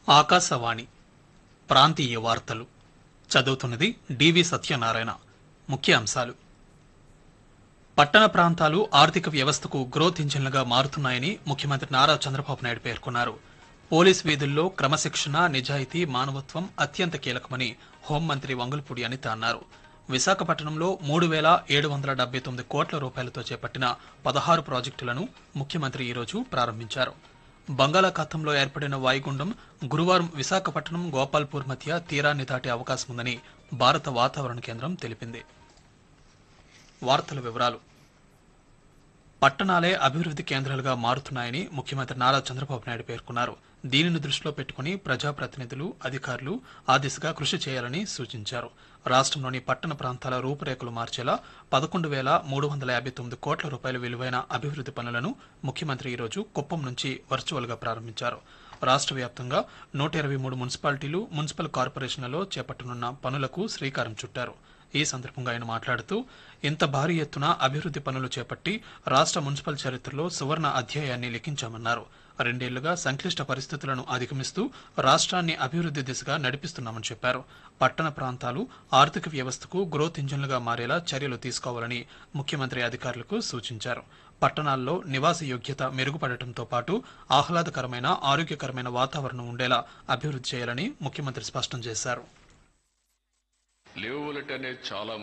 ఆకాశవాణి ప్రాంతీయ వార్తలు చదువుతున్నది డివి సత్యనారాయణ ముఖ్య అంశాలు పట్టణ ప్రాంతాలు ఆర్థిక వ్యవస్థకు గ్రోత్ ఇంజిన్లుగా మారుతున్నాయని ముఖ్యమంత్రి నారా చంద్రబాబు నాయుడు పేర్కొన్నారు పోలీస్ వీధుల్లో క్రమశిక్షణ నిజాయితీ మానవత్వం అత్యంత కీలకమని హోంమంత్రి వంగులపూడి అనిత అన్నారు విశాఖపట్నంలో మూడు వేల ఏడు వందల డెబ్బై తొమ్మిది కోట్ల రూపాయలతో చేపట్టిన పదహారు ప్రాజెక్టులను ముఖ్యమంత్రి ఈరోజు ప్రారంభించారు బంగాళాఖాతంలో ఏర్పడిన వాయుగుండం గురువారం విశాఖపట్నం గోపాల్పూర్ మధ్య తీరాన్ని దాటే అవకాశం ఉందని భారత వాతావరణ కేంద్రం తెలిపింది వార్తల వివరాలు పట్టణాలే అభివృద్ధి కేంద్రాలుగా మారుతున్నాయని ముఖ్యమంత్రి నారా చంద్రబాబు నాయుడు పేర్కొన్నారు దీనిని దృష్టిలో పెట్టుకుని ప్రజాప్రతినిధులు అధికారులు ఆ దిశగా కృషి చేయాలని సూచించారు రాష్ట్రంలోని పట్టణ ప్రాంతాల రూపురేఖలు మార్చేలా పదకొండు వేల మూడు వందల యాభై తొమ్మిది కోట్ల రూపాయల విలువైన అభివృద్ధి పనులను ముఖ్యమంత్రి ఈరోజు కుప్పం నుంచి వర్చువల్ గా ప్రారంభించారు రాష్ట్ర వ్యాప్తంగా నూట ఇరవై మూడు మున్సిపాలిటీలు మున్సిపల్ కార్పొరేషన్లలో చేపట్టనున్న పనులకు శ్రీకారం చుట్టారు ఈ సందర్భంగా ఆయన మాట్లాడుతూ ఇంత భారీ ఎత్తున అభివృద్ధి పనులు చేపట్టి రాష్ట్ర మున్సిపల్ చరిత్రలో సువర్ణ అధ్యాయాన్ని లిఖించామన్నారు రెండేళ్లుగా సంక్లిష్ట పరిస్థితులను అధిగమిస్తూ రాష్ట్రాన్ని అభివృద్ధి దిశగా నడిపిస్తున్నామని చెప్పారు పట్టణ ప్రాంతాలు ఆర్థిక వ్యవస్థకు గ్రోత్ ఇంజిన్లుగా మారేలా చర్యలు తీసుకోవాలని ముఖ్యమంత్రి అధికారులకు సూచించారు పట్టణాల్లో నివాస యోగ్యత మెరుగుపడటంతో పాటు ఆహ్లాదకరమైన ఆరోగ్యకరమైన వాతావరణం ఉండేలా అభివృద్ధి చేయాలని ముఖ్యమంత్రి స్పష్టం చేశారు లివబిలిటీ అనేది చాలా